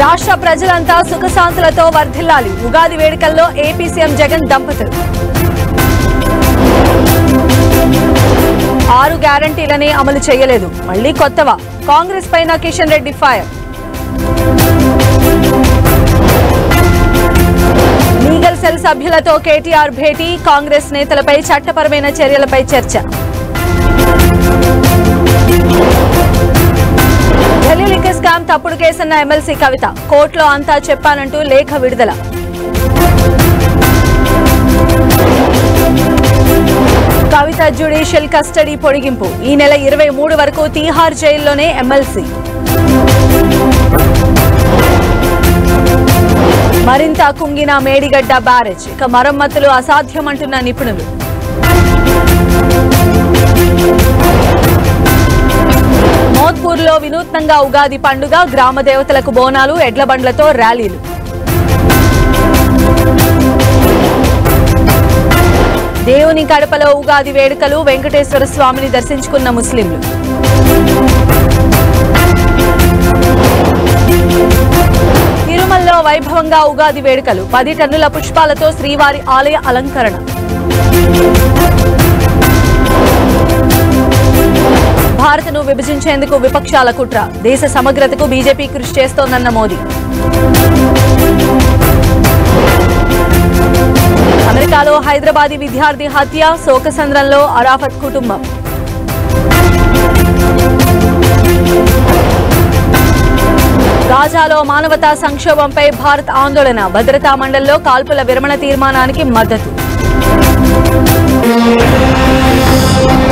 రాష్ట్ర ప్రజలంతా సుఖశాంతులతో వర్ధిల్లాలి ఉగాది వేడుకల్లో ఏపీ సీఎం జగన్ దంపతులు ఆరు గ్యారంటీలని అమలు చేయలేదు మళ్లీ కొత్తవా కాంగ్రెస్ పైన Kishan Reddy fire legal cell సభ్యులతో కేటీఆర్ భేటీ కాంగ్రెస్ నేతలపై చట్టపరమైన చర్యలపై చర్చ ఢిల్లీ లిక్కర్ స్కామ్ తప్పుడు కేసన్న ఎమ్మెల్సీ కవిత కోర్టులో అంతా చెప్పానంటూ లేఖ విడుదల కవిత జ్యుడిషియల్ కస్టడీ పొడిగింపు ఈ నెల ఇరవై మూడు వరకు తీహార్ జైల్లోనే ఎమ్మెల్సీ మరింత కుంగిన మేడిగడ్డ బ్యారేజ్ ఇక మరమ్మతులు అసాధ్యమంటున్న నిపుణులు మోత్పూర్లో వినూత్నంగా ఉగాది పండుగ గ్రామ దేవతలకు బోనాలు ఎడ్ల బండ్లతో ర్యాలీలు దేవుని కడపలో ఉగాది వేడుకలు వెంకటేశ్వర స్వామిని దర్శించుకున్న ముస్లింలు తిరుమలలో వైభవంగా ఉగాది వేడుకలు పది టన్నుల పుష్పాలతో శ్రీవారి ఆలయ అలంకరణ భారత్ను విభజించేందుకు విపక్షాల కుట్ర దేశ సమగ్రతకు బీజేపీ కృషి చేస్తోందన్న మోదీ అమెరికాలో హైదరాబాదీ విద్యార్థి హత్య శోకసంద్రంలో అరాఫత్ కుటుంబం గాజాలో మానవతా సంక్షోభంపై భారత్ ఆందోళన భద్రతా మండలిలో కాల్పుల విరమణ తీర్మానానికి మద్దతు